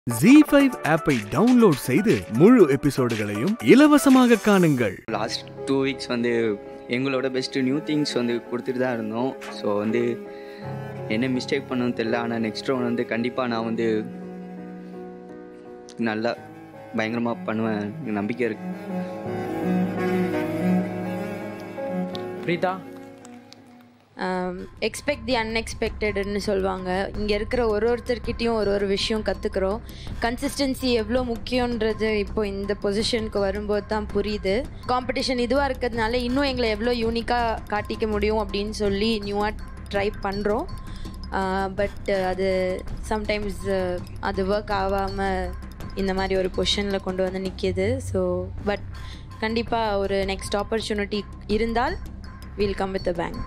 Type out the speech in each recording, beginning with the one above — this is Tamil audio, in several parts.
ஜி ஃபைவ் ஆப்பை டவுன்லோட் செய்து முழு எபிசோடுகளையும் இலவசமாக காணுங்கள் லாஸ்ட் டூ வீக்ஸ் வந்து எங்களோட பெஸ்ட்டு நியூ திங்ஸ் வந்து கொடுத்துட்டு தான் இருந்தோம் ஸோ வந்து என்ன மிஸ்டேக் பண்ணணும்னு தெரில ஆனால் நெக்ஸ்ட் ரவுண்ட் வந்து கண்டிப்பாக நான் வந்து நல்லா பயங்கரமாக பண்ணுவேன் எனக்கு நம்பிக்கை இருக்குது பிரீதா எக்ஸ்பெக்ட் தி அன்எக்ஸ்பெக்டட்னு சொல்லுவாங்க இங்கே இருக்கிற ஒரு ஒருத்தர்கிட்டையும் ஒரு ஒரு விஷயம் கற்றுக்குறோம் கன்சிஸ்டன்சி எவ்வளோ முக்கியன்றது இப்போ இந்த பொசிஷனுக்கு வரும்போது தான் புரியுது காம்படிஷன் இதுவாக இருக்கிறதுனால இன்னும் எங்களை எவ்வளோ யூனிக்காக காட்டிக்க முடியும் அப்படின்னு சொல்லி நியூவாக ட்ரை பண்ணுறோம் பட் அது சம்டைம்ஸ் அது ஒர்க் ஆகாமல் இந்த மாதிரி ஒரு பொசிஷனில் கொண்டு வந்து நிற்கிது ஸோ பட் கண்டிப்பாக ஒரு நெக்ஸ்ட் ஆப்பர்ச்சுனிட்டி இருந்தால் வில் கம் வித் பேங்க்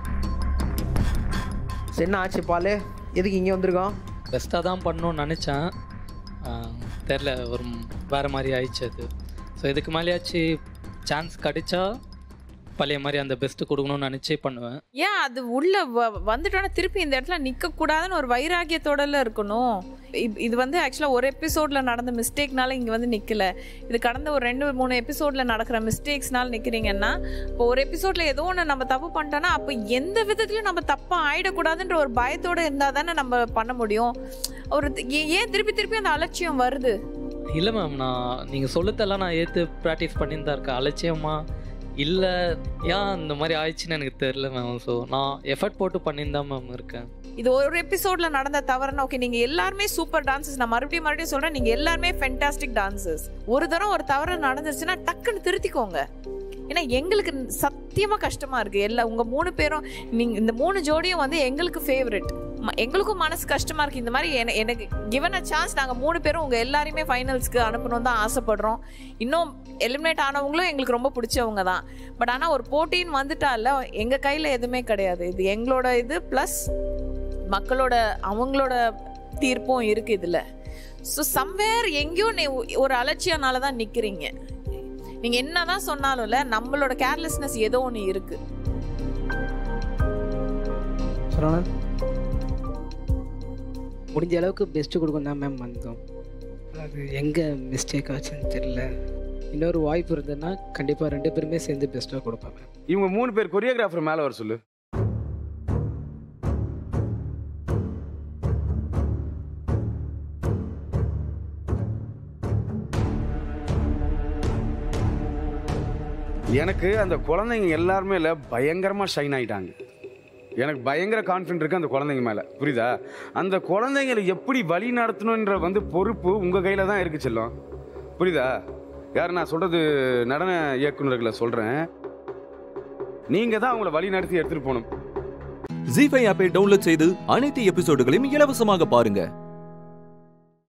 என்ன ஆச்சு பாலு எதுக்கு இங்கே வந்திருக்கோம் பெஸ்ட்டாக தான் பண்ணணும்னு நினச்சேன் தெரில ஒரு வேறு மாதிரி ஆயிடுச்சு அது ஸோ இதுக்கு மேலேயாச்சு சான்ஸ் கிடைச்சா பழைய மாதிரி அந்த பெஸ்ட்டு கொடுக்கணும்னு நினச்சே பண்ணுவேன் ஏன் அது உள்ள வ- வந்துட்டோன்னா திருப்பி இந்த இடத்துல நிற்க கூடாதுன்னு ஒரு வைராகியத்தோடல இருக்கணும் இப்- இது வந்து ஆக்சுவலாக ஒரு எபிசோட்ல நடந்த மிஸ்டேக்னால இங்கே வந்து நிற்கல இது கடந்த ஒரு ரெண்டு மூணு எபிசோட்ல நடக்கிற மிஸ்டேக்ஸ்னால நிற்கிறீங்கன்னா இப்போ ஒரு எபிசோட்ல ஏதோ ஒன்று நம்ம தப்பு பண்ணிட்டோம்னா அப்போ எந்த விதத்துலையும் நம்ம தப்பாக ஆயிடக்கூடாதுன்ற ஒரு பயத்தோட இருந்தால் தானே நம்ம பண்ண முடியும் ஒரு ஏ- ஏன் திருப்பி திருப்பி அந்த அலட்சியம் வருது இல்லை மேம் நான் நீங்கள் சொல்லத்தெல்லாம் நான் ஏற்று ப்ராக்டிஸ் பண்ணிட்டு தான் இருக்கேன் அலட்சியமா இல்லை ஏன் இந்த மாதிரி ஆயிடுச்சுன்னு எனக்கு தெரில மேம் ஸோ நான் எஃபர்ட் போட்டு பண்ணின்னு தான் மேம் இருக்கேன் இது ஒரு எபிசோட்ல நடந்த தவறுனா ஓகே நீங்க எல்லாருமே சூப்பர் டான்சஸ் நான் மறுபடியும் மறுபடியும் சொல்றேன் நீங்க எல்லாருமே ஃபென்டாஸ்டிக் டான்சஸ் ஒரு தரம் ஒரு தவறு நடந்துருச்சுன்னா டக்குன்னு திருத்திக்கோங்க ஏன்னா எங்களுக்கு சத்தியமா கஷ்டமா இருக்கு எல்லா உங்க மூணு பேரும் நீங்க இந்த மூணு ஜோடியும் வந்து எங்களுக்கு ஃபேவரட் எங்களுக்கும் மனசு கஷ்டமா இருக்கு இந்த மாதிரி என- எனக்கு கிவன் அ சான்ஸ் நாங்க மூணு பேரும் உங்க எல்லாரையுமே ஃபைனல்ஸ்க்கு அனுப்பணும் தான் ஆசைப்படுறோம் இன்னும் எலிமினேட் ஆனவங்களும் எங்களுக்கு ரொம்ப பிடிச்சவங்க தான் பட் ஆனா ஒரு போட்டின்னு வந்துட்டால எங்க கையில எதுவுமே கிடையாது இது எங்களோட இது ப்ளஸ் மக்களோட அவங்களோட தீர்ப்பும் இருக்கு இதுல ஸோ சம்வேர் எங்கேயோ நீ ஒரு அலட்சியனால தான் நிக்கிறீங்க நீங்க என்னதான் சொன்னாலும்ல நம்மளோட கேர்லெஸ்னஸ் ஏதோ ஒன்று இருக்கு சரவணன் முடிஞ்ச அளவுக்கு பெஸ்ட்டு கொடுக்கும் தான் மேம் வந்தோம் அது எங்கே மிஸ்டேக் ஆச்சுன்னு தெரில இன்னொரு வாய்ப்பு இருந்ததுன்னா கண்டிப்பாக ரெண்டு பேருமே சேர்ந்து பெஸ்ட்டாக கொடுப்பேன் மேம் இவங்க மூணு பேர் கொரியோகிராஃபர் மேலே வர சொல்லு எனக்கு அந்த குழந்தைங்க எல்லாருமே இல்லை பயங்கரமாக ஷைன் ஆயிட்டாங்க எனக்கு பயங்கர கான்ஃபிடென்ட் இருக்குது அந்த குழந்தைங்க மேலே புரியுதா அந்த குழந்தைங்களை எப்படி வழி நடத்தணுன்ற வந்து பொறுப்பு உங்கள் கையில் தான் இருக்கு செல்லம் புரியுதா யார் நான் சொல்கிறது நடன இயக்குநர்களை சொல்கிறேன் நீங்கள் தான் அவங்கள வழி நடத்தி எடுத்துகிட்டு போகணும் ஜி ஃபைவ் ஆப்பை டவுன்லோட் செய்து அனைத்து எபிசோடுகளையும் இலவசமாக பாருங்க